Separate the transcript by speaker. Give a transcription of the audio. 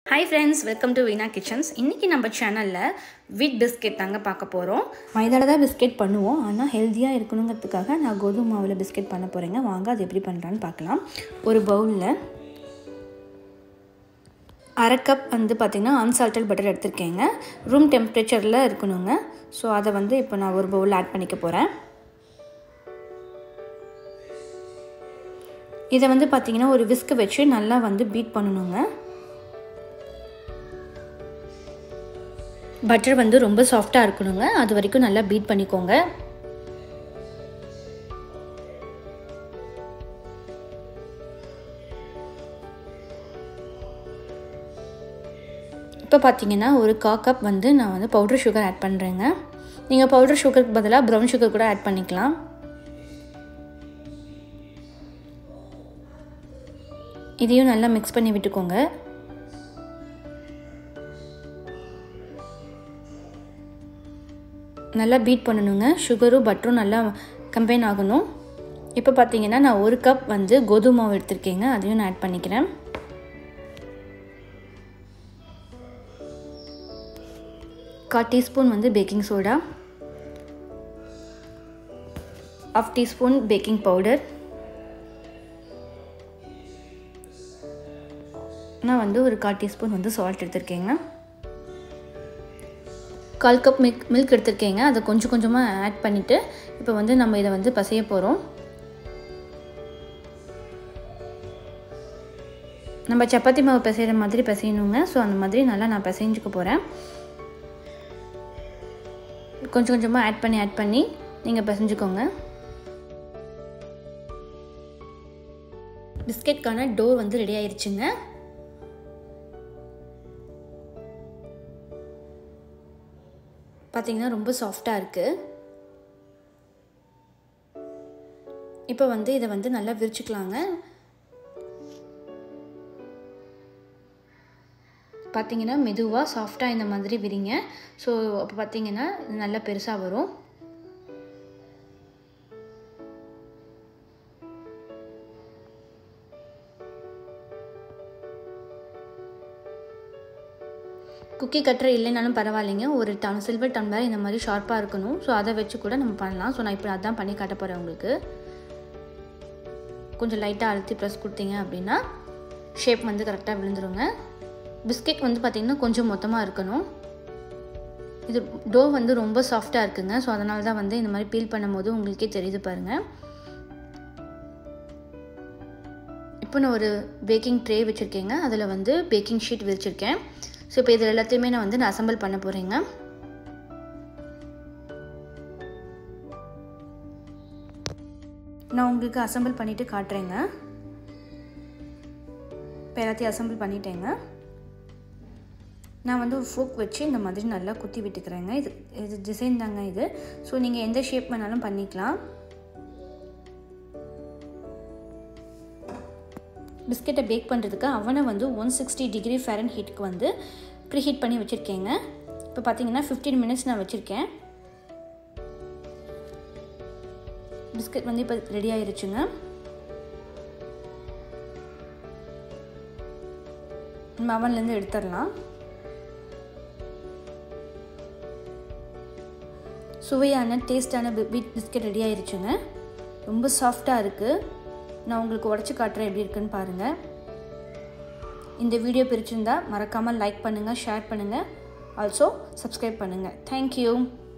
Speaker 1: hi friends welcome to Veena kitchens இன்றைக்கி நம்ம சேனலில் வீட் பிஸ்கெட் தாங்க பார்க்க போகிறோம் மைதாவில் தான் பிஸ்கெட் பண்ணுவோம் ஆனால் ஹெல்த்தியாக இருக்கணுங்கிறதுக்காக நான் கோதுமை மாவில் பிஸ்கெட் பண்ண போகிறேங்க வாங்க அது எப்படி பண்ணுறான்னு பார்க்கலாம் ஒரு பவுலில் அரை கப் வந்து பார்த்திங்கன்னா அன்சால்டட் பட்டர் எடுத்திருக்கேங்க ரூம் டெம்பரேச்சரில் இருக்கணுங்க ஸோ அதை வந்து இப்போ நான் ஒரு பவுலில் ஆட் பண்ணிக்க போகிறேன் இதை வந்து பார்த்திங்கன்னா ஒரு விஸ்க்கு வச்சு நல்லா வந்து பீட் பண்ணணுங்க பட்டர் வந்து ரொம்ப சாஃப்டாக இருக்கணுங்க அது வரைக்கும் நல்லா பீட் பண்ணிக்கோங்க இப்போ பார்த்தீங்கன்னா ஒரு கா கப் வந்து நான் வந்து பவுடர் சுகர் ஆட் பண்ணுறேங்க நீங்கள் பவுடர் சுகருக்கு பதிலாக ப்ரௌன் சுகர் கூட ஆட் பண்ணிக்கலாம் இதையும் நல்லா மிக்ஸ் பண்ணி விட்டுக்கோங்க நல்லா பீட் பண்ணணுங்க சுகரும் பட்டரும் நல்லா கம்பைன் ஆகணும் இப்போ பார்த்தீங்கன்னா நான் ஒரு கப் வந்து கோதுமை மாவு எடுத்திருக்கேங்க அதையும் நான் ஆட் பண்ணிக்கிறேன் கால் டீஸ்பூன் வந்து baking soda half teaspoon baking powder நான் வந்து ஒரு கால் டீஸ்பூன் வந்து சால்ட் எடுத்திருக்கேங்க கால் கப் மில்க் மில்க் எடுத்திருக்கேங்க அதை கொஞ்சம் கொஞ்சமாக ஆட் பண்ணிவிட்டு இப்போ வந்து நம்ம இதை வந்து பசைய போகிறோம் நம்ம சப்பாத்தி மாவு பிசைகிற மாதிரி பிசையணுங்க ஸோ அந்த மாதிரி நல்லா நான் பிசைஞ்சுக்க போகிறேன் கொஞ்சம் கொஞ்சமாக ஆட் பண்ணி ஆட் பண்ணி நீங்கள் பிசைஞ்சுக்கோங்க பிஸ்கெட்கான டோர் வந்து ரெடி ஆயிடுச்சுங்க பார்த்திங்கன்னா ரொம்ப சாஃப்டாக இருக்குது இப்போ வந்து இதை வந்து நல்லா விரிச்சுக்கலாங்க பார்த்தீங்கன்னா மெதுவாக சாஃப்டாக இந்த மாதிரி விரிங்க ஸோ அப்போ பார்த்தீங்கன்னா நல்லா பெருசாக வரும் குக்கி கட்டர் இல்லைனாலும் பரவாயில்லைங்க ஒரு டம் சில்வர் டம்ளர் இந்த மாதிரி ஷார்ப்பாக இருக்கணும் ஸோ அதை வச்சு கூட நம்ம பண்ணலாம் ஸோ நான் இப்போ அதான் பண்ணி காட்ட போகிறேன் உங்களுக்கு கொஞ்சம் லைட்டாக அழுத்தி ப்ரெஸ் கொடுத்தீங்க அப்படின்னா ஷேப் வந்து கரெக்டாக விழுந்துருங்க பிஸ்கெட் வந்து பார்த்திங்கன்னா கொஞ்சம் மொத்தமாக இருக்கணும் இது டோ வந்து ரொம்ப சாஃப்டாக இருக்குங்க ஸோ அதனால தான் வந்து இந்த மாதிரி பீல் பண்ணும்போது உங்களுக்கே தெரியுது பாருங்கள் இப்போ நான் ஒரு பேக்கிங் ட்ரே வச்சுருக்கேங்க அதில் வந்து பேக்கிங் ஷீட் விரிச்சிருக்கேன் ஸோ இப்போ இதில் எல்லாத்தையுமே நான் வந்து நான் அசம்பிள் பண்ண போகிறேங்க நான் உங்களுக்கு அசம்பிள் பண்ணிவிட்டு காட்டுறேங்க இப்போ எல்லாத்தையும் அசம்பிள் பண்ணிட்டேங்க நான் வந்து ஒரு ஃபோக் வச்சு இந்த மாதிரி நல்லா குத்தி விட்டுக்கிறேங்க இது இது டிசைன் தாங்க இது ஸோ நீங்கள் எந்த ஷேப் வேணாலும் பண்ணிக்கலாம் பிஸ்கெட்டை பேக் பண்ணுறதுக்கு அவனை வந்து ஒன் சிக்ஸ்டி டிகிரி ஃபேரன் ஹீட்டுக்கு வந்து ப்ரீ ஹீட் பண்ணி வச்சுருக்கேங்க இப்போ பார்த்தீங்கன்னா ஃபிஃப்டீன் மினிட்ஸ் நான் வச்சுருக்கேன் பிஸ்கெட் வந்து இப்போ ரெடி ஆயிருச்சுங்க நம்ம அவன்லேருந்து எடுத்துடலாம் சுவையான டேஸ்டான பீட் பிஸ்கெட் ரெடி ஆயிருச்சுங்க ரொம்ப சாஃப்டாக இருக்குது நான் உங்களுக்கு உடச்சி காட்டுறேன் எப்படி இருக்குன்னு பாருங்கள் இந்த வீடியோ பிரிச்சிருந்தா மறக்காமல் லைக் பண்ணுங்கள் ஷேர் பண்ணுங்கள் ஆல்சோ சப்ஸ்கிரைப் பண்ணுங்கள் தேங்க்யூ